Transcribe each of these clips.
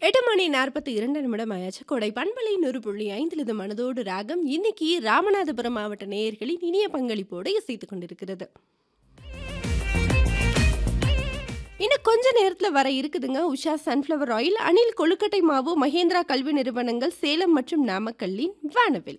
எட்டு மணி நாற்பத்தி இரண்டு நிமிடம் ஆயாச்சு கொடை பண்பலை நூறு புள்ளி ஐந்தில் இது மனதோடு ராகம் இன்னைக்கு ராமநாதபுரம் மாவட்ட நேயர்களின் இனிய பங்களிப்போடு இசைத்துக் கொண்டிருக்கிறது இன்னும் கொஞ்ச நேரத்தில் வர இருக்குதுங்க உஷா சன்ஃப்ளவர் ஆயில் அணில் கொழுக்கட்டை மாவு மகேந்திரா கல்வி நிறுவனங்கள் சேலம் மற்றும் நாமக்கல்லின் வானவில்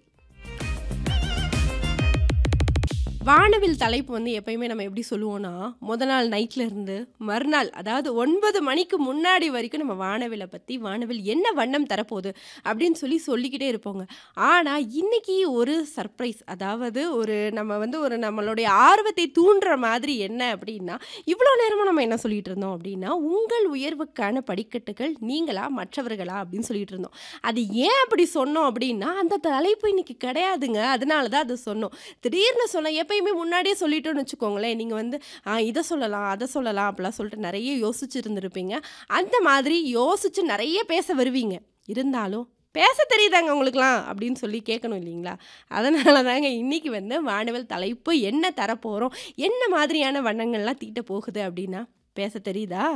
வானவில் தலைப்பு வந்து எப்பயுமே நம்ம எப்படி சொல்லுவோம்னா முத நாள் நைட்ல இருந்து மறுநாள் அதாவது ஒன்பது மணிக்கு முன்னாடி வரைக்கும் நம்ம வானவிலை பற்றி வானவில் என்ன வண்ணம் தரப்போகுது அப்படின்னு சொல்லி சொல்லிக்கிட்டே இருப்போங்க ஆனால் இன்னைக்கு ஒரு சர்ப்ரைஸ் அதாவது ஒரு நம்ம வந்து ஒரு நம்மளுடைய ஆர்வத்தை தூண்டுற மாதிரி என்ன அப்படின்னா இவ்வளோ நேரமாக நம்ம என்ன சொல்லிட்டு இருந்தோம் அப்படின்னா உங்கள் உயர்வுக்கான படிக்கட்டுகள் நீங்களா மற்றவர்களா அப்படின்னு சொல்லிட்டு இருந்தோம் அது ஏன் அப்படி சொன்னோம் அப்படின்னா அந்த தலைப்பு இன்னைக்கு கிடையாதுங்க அதனால தான் அது சொன்னோம் திடீர்னு சொன்ன எப்பயுமே முன்னாடியே சொல்லிட்டோம்னு வச்சுக்கோங்களேன் நீங்கள் வந்து ஆ, இதை சொல்லலாம் அதை சொல்லலாம் அப்படிலாம் சொல்லிட்டு நிறைய யோசிச்சு இருந்திருப்பீங்க அந்த மாதிரி யோசிச்சு நிறைய பேச வருவீங்க இருந்தாலும் பேச தெரியுதாங்க உங்களுக்குலாம் அப்படின்னு சொல்லி கேட்கணும் இல்லைங்களா அதனால தாங்க இன்னைக்கு வந்து வானவல் தலைப்பு என்ன தரப்போகிறோம் என்ன மாதிரியான வண்ணங்கள்லாம் தீட்ட போகுது அப்படின்னா பேச தெரியுதா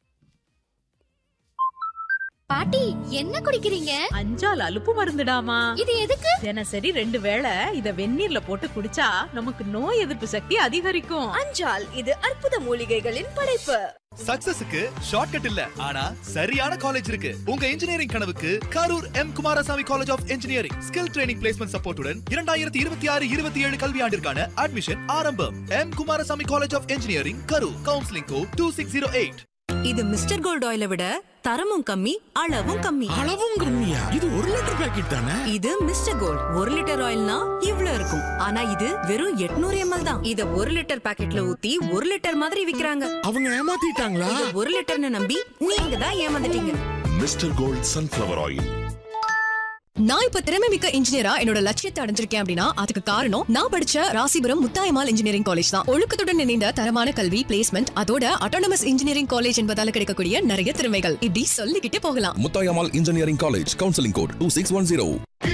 பாட்டி என்ன குடிக்கிறீங்க அஞ்சால் அலுப்பு மருந்துடாமா இது எதுக்கு தினசரி ரெண்டு வேளை இத வெந்நீர்ல போட்டு குடிச்சா நமக்கு நோய் எதிர்ப்பு சக்தி அதிகரிக்கும் அஞ்சால் இது அற்புத மூலிகைகளின் படைப்பு சக்சஸுக்கு ஷார்ட்கட் இல்ல ஆனா சரியான காலேஜ் இருக்கு உங்க இன்ஜினியரிங் கனவுக்கு Karur M Kumarasamy college of engineering skill training placement சப்போர்ட்டுடன் இரண்டாயிரத்தி இருபத்தி ஆறு இருபத்தி ஏழு கல்வியாண்டிற்கான அட்மிஷன் ஆரம்பம் M Kumarasamy college of engineering Karur counselling code two six zero eight இது மிஸ்டர் கோல்ட் ஆயிலை விட தரமும் கம்மி அளவும் கம்மி அளவும் கம்மியா இது ஒரு லிட்டர் பாக்கெட் தானே இது மிஸ்டர் கோல்ட் ஒரு லிட்டர் ஆயில்னா இவ்ளோ இருக்கும் ஆனா இது வெறும் 800 எம்எல் தான் இத ஒரு லிட்டர் பாக்கெட்ல ஊத்தி ஒரு லிட்டர் மாதிரி விக்கிறாங்க அவங்க ஏமாத்திட்டாங்களா இத ஒரு லிட்டர்னு நம்பி நீங்க தான் ஏமாந்துட்டீங்க மிஸ்டர் கோல்ட் சன்ஃப்ளவர் ஆயில் நான் இப்ப திறமை மிக்க இன்ஜினியரா என்னோட லட்சியத்தை அடைஞ்சிருக்கேன் அப்படின்னா அதுக்கு காரணம் நான் படிச்ச ராசிபுரம் முத்தாயமால் இன்ஜினியரிங் காலேஜ் தான் ஒழுக்கத்துடன் இணைந்த தரமான கல்வி பிளேஸ்மெண்ட் அதோட அட்டானமஸ் இன்ஜினியரிங் காலேஜ் என்பதால கிடைக்கக்கூடிய நிறைய திறமைகள் இப்படி சொல்லிக்கிட்டே போகலாம் Muthayammal engineering college counselling code two six one zero